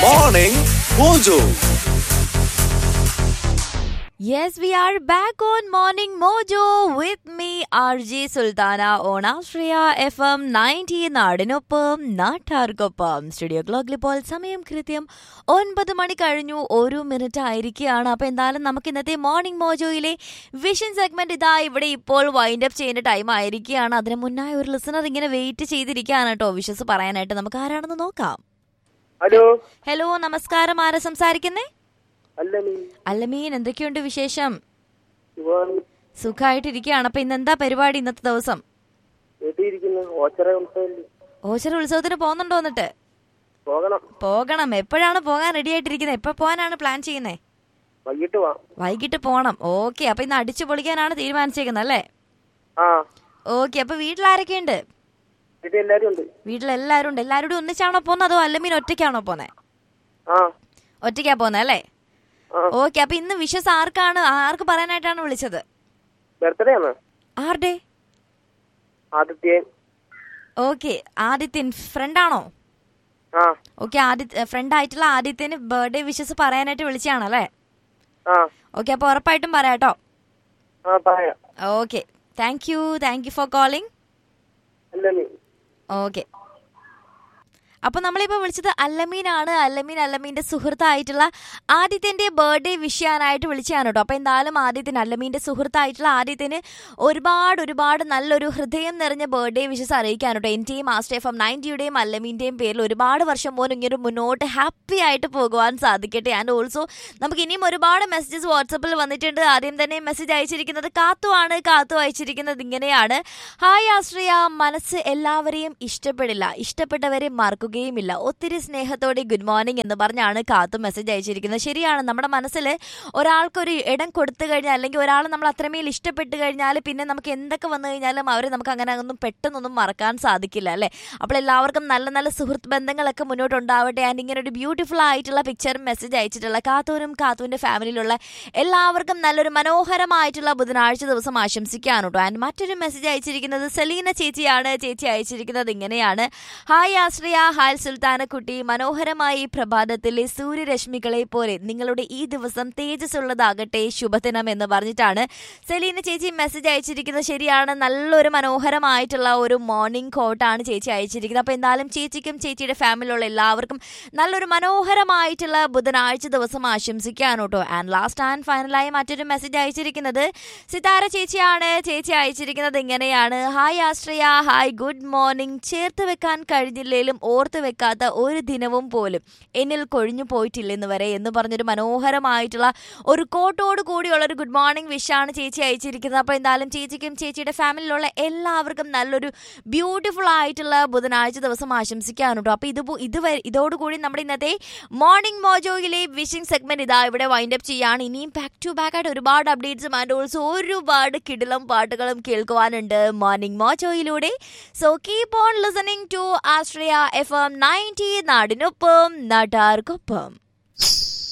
Morning Mojo. Yes, we are back on Morning Mojo with me, RJ Sultana on Australia FM 90 നാടിനൊപ്പം നാട്ടാർക്കൊപ്പം studio ക്ലോക്കിൽ ഇപ്പോൾ സമയം കൃത്യം ഒൻപത് മണി കഴിഞ്ഞു ഒരു മിനിറ്റ് ആയിരിക്കുകയാണ് അപ്പോൾ എന്തായാലും നമുക്ക് ഇന്നത്തെ മോർണിംഗ് മോജോയിലെ വിഷൻ സെഗ്മെന്റ് ഇതാ ഇവിടെ ഇപ്പോൾ വൈൻഡ് അപ്പ് ചെയ്യുന്ന ടൈം ആയിരിക്കുകയാണ് അതിന് മുന്നായി ഒരു ലിസണർ ഇങ്ങനെ വെയിറ്റ് ചെയ്തിരിക്കുകയാണ് കേട്ടോ വിഷസ് പറയാനായിട്ട് നമുക്ക് ആരാണെന്ന് നോക്കാം ഹലോ ഹലോ നമസ്കാരം ആരാ സംസാരിക്കുന്നേ അല്ല നീ അല്ലമീൻ എന്തൊക്കെയുണ്ട് വിശേഷം ശിവാണി സുഖമായിട്ടിരിക്കുകയാണ് അപ്പൊ ഇന്ന് എന്താ പരിപാടി ഇന്നത്തെ ദിവസം വീട്ടിലിരിക്കുന്നു ഓച്ചറ ഉത്സവല്ലേ ഓച്ചറ ഉത്സവത്തിന് പോകുന്നുണ്ടോ എന്നിട്ട് പോകണം പോകണം എപ്പോഴാണ് പോകാൻ റെഡി ആയിട്ടിരിക്കുന്നത് എപ്പോ പോകാനാണ് പ്ലാൻ ചെയ്യുന്നത് വൈകിട്ട് വാ വൈകിട്ട് പോകണം ഓക്കെ അപ്പൊ ഇന്ന് അടിച്ചു പൊളിക്കാനാണ് തീരുമാനിച്ചേക്കുന്നത് അല്ലേ ആ ഓക്കെ അപ്പൊ വീട്ടിലാരൊക്കെയുണ്ട് വീട്ടിൽ എല്ലാരും ഉണ്ട് വീട്ടിലെല്ലാവരും ഉണ്ട് എല്ലാവരും കൂടി ഒന്നിച്ചാണോ പോകുന്നത് അതോ അല്ലമീൻ ഒറ്റയ്ക്കാണോ പോന്നെ ആ ഒറ്റയ്ക്കാ പോകുന്നത് അല്ലേ ആ ഓക്കെ അപ്പൊ ഇന്ന് വിഷസ് ആർക്കാണ് ആർക്ക് പറയാനായിട്ടാണ് വിളിച്ചത് ബർത്ത്ഡേ ആണ് ആരുടെ ആദിത്യൻ ഓക്കെ ആദിത്യൻ ഫ്രണ്ടാണോ ആ ഓക്കെ ആദിത്യ ഫ്രണ്ട് ആയിട്ടുള്ള ആദിത്യന് ബർത്ത്ഡേ വിഷസ് പറയാനായിട്ട് വിളിച്ചാണല്ലേ ആ ഓക്കെ അപ്പോൾ ഉറപ്പായിട്ടും പറയാട്ടോ ആ പറയാം okay thank you thank you for calling അല്ല നീ ഓക്കെ അപ്പോൾ നമ്മളിപ്പോൾ വിളിച്ചത് അല്ലമീനാണ് അല്ലമീൻ അല്ലമീൻ്റെ സുഹൃത്തായിട്ടുള്ള ആദിത്യൻ്റെ ബർത്ത്ഡേ വിഷ് ചെയ്യാനായിട്ട് വിളിച്ചതാണ് കേട്ടോ അപ്പോൾ എന്തായാലും ആദിത്യൻ അല്ലമീൻ്റെ സുഹൃത്തായിട്ടുള്ള ആദിത്യന് ഒരുപാട് ഒരുപാട് നല്ലൊരു ഹൃദയം നിറഞ്ഞ ബർത്ത്ഡേ വിഷസ് അറിയിക്കാൻ കേട്ടോ എൻ്റെയും മാസ്റ്റർ എഫ് എം നയൻറ്റിയുടെയും അല്ലമീൻ്റെയും പേരിൽ ഒരുപാട് വർഷം പോലും ഇങ്ങനെ മുന്നോട്ട് ഹാപ്പി ആയിട്ട് പോകുവാൻ സാധിക്കട്ടെ ആൻഡ് ഓൾസോ നമുക്ക് ഇനിയും ഒരുപാട് മെസ്സേജസ് വാട്സപ്പിൽ വന്നിട്ടുണ്ട് ആദ്യം തന്നെ മെസ്സേജ് അയച്ചിരിക്കുന്നത് കാത്തു ആണ് കാത്തു അയച്ചിരിക്കുന്നത് ഇങ്ങനെയാണ് ഹായ് ആശ്രയ മനസ്സ് എല്ലാവരെയും ഇഷ്ടപ്പെടില്ല ഇഷ്ടപ്പെട്ടവരെ മറക്കുകയുമില്ല ഒത്തിരി സ്നേഹത്തോടെ ഗുഡ് മോർണിംഗ് എന്ന് പറഞ്ഞാണ് കാത്തു മെസ്സേജ് അയച്ചിരിക്കുന്നത് ശരിയാണ് നമ്മുടെ മനസ്സിൽ ഒരാൾക്കൊരു ഇടം കൊടുത്തു കഴിഞ്ഞാൽ അല്ലെങ്കിൽ ഒരാൾ നമ്മൾ അത്രമേൽ ഇഷ്ടപ്പെട്ട് കഴിഞ്ഞാൽ പിന്നെ നമുക്ക് എന്തൊക്കെ വന്നു കഴിഞ്ഞാലും അവരെ നമുക്ക് അങ്ങനെ ഒന്നും പെട്ടെന്നൊന്നും മറക്കാൻ സാധിക്കില്ല അല്ലേ അപ്പോൾ എല്ലാവർക്കും നല്ല നല്ല സുഹൃത്ത് ബന്ധങ്ങളൊക്കെ മുന്നോട്ട് ഉണ്ടാവട്ടെ ആൻഡ് ഇങ്ങനെ ഒരു ബ്യൂട്ടിഫുൾ ആയിട്ടുള്ള പിക്ചർ മെസ്സേജ് അയച്ചിട്ടുള്ള കാത്തൂരും കാത്തൂൻ്റെ ഫാമിലിയിലുള്ള എല്ലാവർക്കും നല്ലൊരു മനോഹരമായിട്ടുള്ള ബുധനാഴ്ച ദിവസം ആശംസിക്കുകയാണ് കേട്ടോ ആൻഡ് മറ്റൊരു മെസ്സേജ് അയച്ചിരിക്കുന്നത് സെലീന ചേച്ചിയാണ് ചേച്ചി അയച്ചിരിക്കുന്നത് ഇങ്ങനെയാണ് ഹായ് ആശ്രയ ഹായ് സുൽത്താനക്കുട്ടി മനോഹരമായ ഈ പ്രഭാതത്തിലെ സൂര്യരശ്മികളെ പോലെ നിങ്ങളുടെ ഈ ദിവസം തേജസ്സുള്ളതാകട്ടെ ശുഭദിനം എന്ന് പറഞ്ഞിട്ടാണ് സെലീന ചേച്ചി മെസ്സേജ് അയച്ചിരിക്കുന്നത് ശരിയാണ് നല്ലൊരു മനോഹരമായിട്ടുള്ള ഒരു മോർണിംഗ് കോട്ടാണ് ചേച്ചി അയച്ചിരിക്കുന്നത് അപ്പോൾ എന്തായാലും ചേച്ചിക്കും ചേച്ചിയുടെ ഫാമിലിയുള്ള എല്ലാവർക്കും നല്ലൊരു മനോഹരമായിട്ടുള്ള ബുധനാഴ്ച ദിവസം ആശംസിക്കുകയാണ് കേട്ടോ ആൻഡ് ലാസ്റ്റ് ആൻഡ് ഫൈനലായി മറ്റൊരു മെസ്സേജ് അയച്ചിരിക്കുന്നത് സിതാര ചേച്ചിയാണ് ചേച്ചി അയച്ചിരിക്കുന്നത് ഇങ്ങനെയാണ് hi Ashraya hi good morning ചേർത്ത് വെക്കാൻ കഴിഞ്ഞില്ലേലും ഓർത്ത് വെക്കാത്ത ഒരു ദിനവും പോലും എന്നിൽ കൊഴിഞ്ഞു പോയിട്ടില്ലെന്ന് വരെ എന്ന് പറഞ്ഞൊരു മനോഹരമായിട്ടുള്ള ഒരു കോട്ടോട് കൂടിയുള്ള ഒരു ഗുഡ് മോർണിംഗ് വിഷാണ് ചേച്ചി അയച്ചിരിക്കുന്നത് അപ്പോൾ എന്തായാലും ചേച്ചിക്കും ചേച്ചിയുടെ ഫാമിലിയിലുള്ള എല്ലാവർക്കും നല്ലൊരു ബ്യൂട്ടിഫുൾ ആയിട്ടുള്ള ബുധനാഴ്ച ദിവസം ആശംസിക്കാണ് കേട്ടോ അപ്പോൾ ഇത് ഇതുവരെ ഇതോടുകൂടി നമ്മുടെ ഇന്നത്തെ മോർണിംഗ് മോജോയിലെ വിഷിംഗ് സെഗ്മെന്റ് ഇതാ ഇവിടെ വൈൻഡ് അപ്പ് ചെയ്യാണ് ഇനിയും ബാക്ക് ടു ബാക്ക് ആയിട്ട് ഒരുപാട് അപ്ഡേറ്റ്സും ആൻഡ് ഓൾസോ ഒരുപാട് കിടിലം പാട്ടുകളും കേൾക്കുവാനുണ്ട് മോർണിംഗ് മോജോയിലൂടെ so keep on listening to Ashraya F M ninety നാടിനൊപ്പം നാട്ടാർക്കൊപ്പം